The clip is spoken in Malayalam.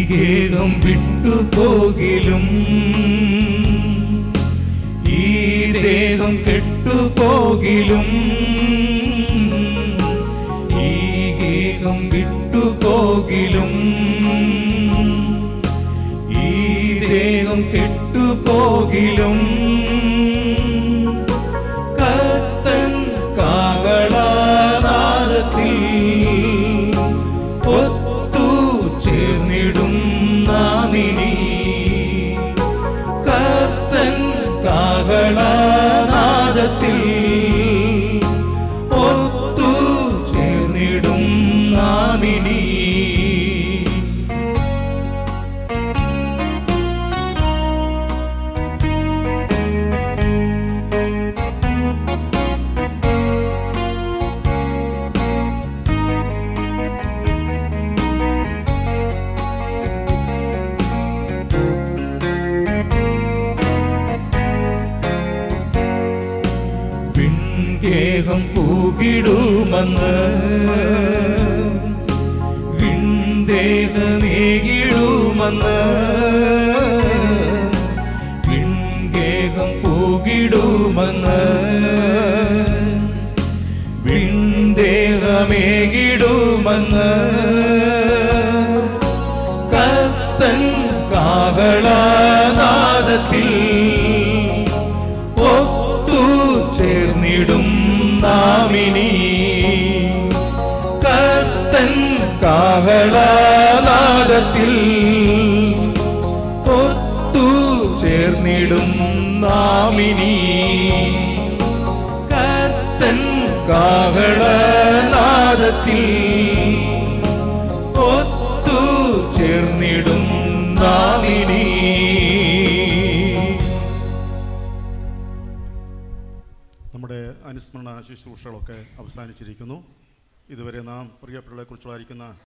ഗേഹം വിട്ടുപോകിലും ഈ ദേഹം കെട്ടുപോകിലും ഈ ഗേഹം വിട്ടുപോകിലും ഈ ദേഹം കെട്ടുപോകിലും കത്തൻ കാകളാനാദത്തിൽ ഒത്തു ചേർന്നിടും നാമിനി കത്തൻ കാകളാനാദത്തിൽ ഒത്തു ചേർന്നിടും നാമിനി വിൺഗേഹം പൂകിടുമെന്ന് വിൺദേഹമേകിടുമെന്ന് വിൺഗേഹം പൂകിടുമെന്ന് വിൺദേഹമേകിടുമെന്ന് കത്തൻ കാകളാനാദത്തിൽ ഒത്തു ചേർന്നിടും നാമിനി കത്തൻ കാഹളാനാദത്തിൽ ഒത്തു ചേർന്നിടും നാമിനി കത്തൻ കാഹളനാദത്തിൽ ഒത്തു ചേർന്നിടും നാമിനി നമ്മുടെ അനുസ്മരണ ശുശ്രൂഷകളൊക്കെ അവസാനിച്ചിരിക്കുന്നു ഇതുവരെ നാം പ്രിയപ്പെട്ടവരെക്കുറിച്ചുള്ളായിരിക്കുന്ന